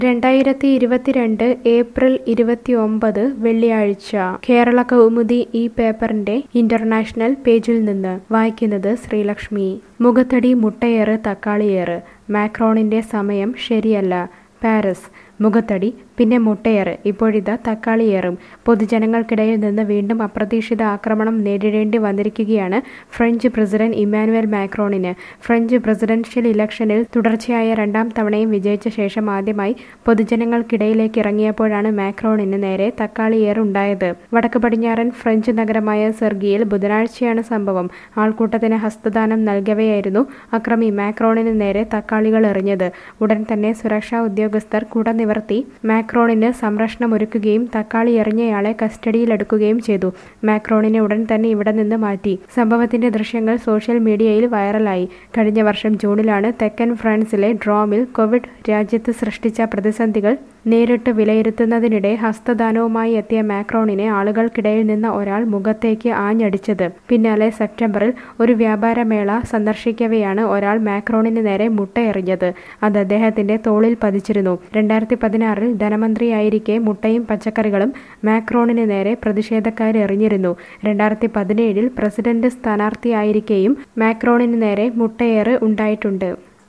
രണ്ടായിരത്തി ഇരുപത്തിരണ്ട് ഏപ്രിൽ ഇരുപത്തിയൊമ്പത് വെള്ളിയാഴ്ച കേരള കൗമുദി ഈ പേപ്പറിന്റെ ഇന്റർനാഷണൽ പേജിൽ നിന്ന് വായിക്കുന്നത് ശ്രീലക്ഷ്മി മുഖത്തടി മുട്ടയേറ് തക്കാളിയേറ് മാക്രോണിന്റെ സമയം ശരിയല്ല പാരീസ് മുഖത്തടി പിന്നെ മുട്ടയേറ് ഇപ്പോഴിതാ തക്കാളിയേറും പൊതുജനങ്ങൾക്കിടയിൽ നിന്ന് വീണ്ടും അപ്രതീക്ഷിത ആക്രമണം നേരിടേണ്ടി വന്നിരിക്കുകയാണ് ഫ്രഞ്ച് പ്രസിഡന്റ് ഇമ്മാനുവൽ മാക്രോണിന് ഫ്രഞ്ച് പ്രസിഡൻഷ്യൽ ഇലക്ഷനിൽ തുടർച്ചയായ രണ്ടാം തവണയും വിജയിച്ച ശേഷം ആദ്യമായി പൊതുജനങ്ങൾക്കിടയിലേക്ക് ഇറങ്ങിയപ്പോഴാണ് മാക്രോണിന് നേരെ തക്കാളിയേറുണ്ടായത് വടക്ക് പടിഞ്ഞാറൻ ഫ്രഞ്ച് നഗരമായ സെർഗിയിൽ ബുധനാഴ്ചയാണ് സംഭവം ആൾക്കൂട്ടത്തിന് ഹസ്തദാനം നൽകവെയായിരുന്നു അക്രമി മാക്രോണിന് നേരെ തക്കാളികൾ എറിഞ്ഞത് ഉടൻ തന്നെ സുരക്ഷാ ഉദ്യോഗസ്ഥർ കുട നിവർത്തി മാക്രോണിന് സംരക്ഷണമൊരുക്കുകയും തക്കാളി എറിഞ്ഞയാളെ കസ്റ്റഡിയിലെടുക്കുകയും ചെയ്തു മാക്രോണിനെ ഉടൻ തന്നെ ഇവിടെ നിന്ന് മാറ്റി സംഭവത്തിന്റെ ദൃശ്യങ്ങൾ സോഷ്യൽ മീഡിയയിൽ വൈറലായി കഴിഞ്ഞ വർഷം ജൂണിലാണ് തെക്കൻ ഫ്രാൻസിലെ ഡ്രോമിൽ കോവിഡ് രാജ്യത്ത് സൃഷ്ടിച്ച പ്രതിസന്ധികൾ നേരിട്ട് വിലയിരുത്തുന്നതിനിടെ ഹസ്തദാനവുമായി എത്തിയ മാക്രോണിനെ ആളുകൾക്കിടയിൽ നിന്ന് ഒരാൾ മുഖത്തേക്ക് ആഞ്ഞടിച്ചത് പിന്നാലെ സെപ്റ്റംബറിൽ ഒരു വ്യാപാരമേള സന്ദർശിക്കവെയാണ് ഒരാൾ മാക്രോണിന് നേരെ മുട്ടയെറിഞ്ഞത് അത് അദ്ദേഹത്തിന്റെ തോളിൽ പതിച്ചിരുന്നു രണ്ടായിരത്തി പതിനാറിൽ ധനമന്ത്രിയായിരിക്കെ മുട്ടയും പച്ചക്കറികളും മാക്രോണിന് നേരെ പ്രതിഷേധക്കാർ എറിഞ്ഞിരുന്നു രണ്ടായിരത്തി പതിനേഴിൽ പ്രസിഡന്റ് സ്ഥാനാർത്ഥിയായിരിക്കെയും മാക്രോണിന് നേരെ മുട്ടയേറ് ഉണ്ടായിട്ടുണ്ട്